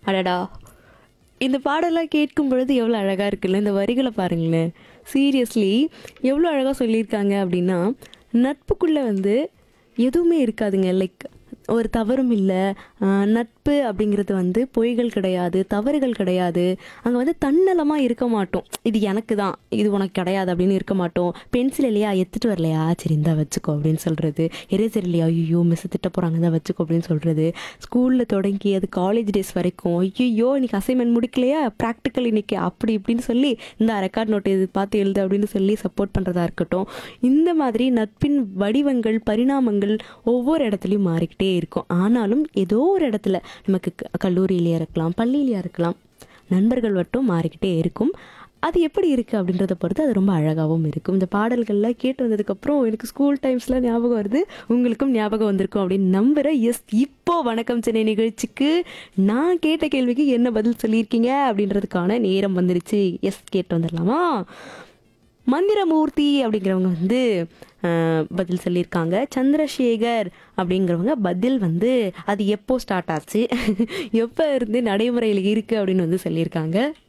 அடடா இந்த பாடலாம் கேட்கும் பொழுது எவ்வளோ அழகாக இருக்குல்ல இந்த வரிகளை பாருங்களேன் சீரியஸ்லி எவ்வளோ அழகாக சொல்லியிருக்காங்க அப்படின்னா நட்புக்குள்ளே வந்து எதுவுமே இருக்காதுங்க லைக் ஒரு தவறும் இல்லை நட்பு அப்படிங்கிறது வந்து பொய்கள் கிடையாது தவறுகள் கிடையாது அங்கே வந்து தன்னலமாக இருக்க மாட்டோம் இது எனக்கு தான் இது உனக்கு கிடையாது அப்படின்னு இருக்க மாட்டோம் பென்சில் இல்லையா எடுத்துட்டு வரலையா சரி இந்தா வச்சுக்கோ அப்படின்னு சொல்கிறது எரேசர் இல்லையா ஐயோ மிஸ் திட்ட போகிறாங்க தான் வச்சுக்கோ அப்படின்னு சொல்கிறது ஸ்கூலில் தொடங்கி அது காலேஜ் டேஸ் வரைக்கும் ஐயோ இன்னைக்கு அசைன்மெண்ட் முடிக்கலையா ப்ராக்டிக்கல் இன்னைக்கு அப்படி இப்படின்னு சொல்லி இந்த ரெக்கார்ட் நோட் இது பார்த்து எழுது அப்படின்னு சொல்லி சப்போர்ட் பண்ணுறதா இருக்கட்டும் இந்த மாதிரி நட்பின் வடிவங்கள் பரிணாமங்கள் ஒவ்வொரு இடத்துலையும் மாறிக்கிட்டே இருக்கும் ஆனாலும் ஏதோ ஒரு இடத்துல நமக்கு க- கல்லூரியிலேயே இருக்கலாம் பள்ளியிலேயே இருக்கலாம் நண்பர்கள் மட்டும் மாறிக்கிட்டே இருக்கும் அது எப்படி இருக்குது அப்படின்றத பொறுத்து அது ரொம்ப அழகாகவும் இருக்கும் இந்த பாடல்கள்லாம் கேட்டு வந்ததுக்கப்புறம் எனக்கு ஸ்கூல் டைம்ஸ்லாம் ஞாபகம் வருது உங்களுக்கும் ஞாபகம் வந்திருக்கும் அப்படின்னு நம்புகிறேன் எஸ் இப்போ வணக்கம் சென்னை நிகழ்ச்சிக்கு நான் கேட்ட கேள்விக்கு என்ன பதில் சொல்லியிருக்கீங்க அப்படின்றதுக்கான நேரம் வந்துருச்சு எஸ் கேட்டு வந்துடலாமா மந்திரமூர்த்தி அப்படிங்கிறவங்க வந்து அஹ், பதில் சொல்லியிருக்காங்க சந்திரசேகர் அப்படிங்கிறவங்க பதில் வந்து அது எப்போ ஸ்டார்ட் ஆச்சு எப்போ இருந்து நடைமுறையில் இருக்குது அப்படின்னு வந்து சொல்லியிருக்காங்க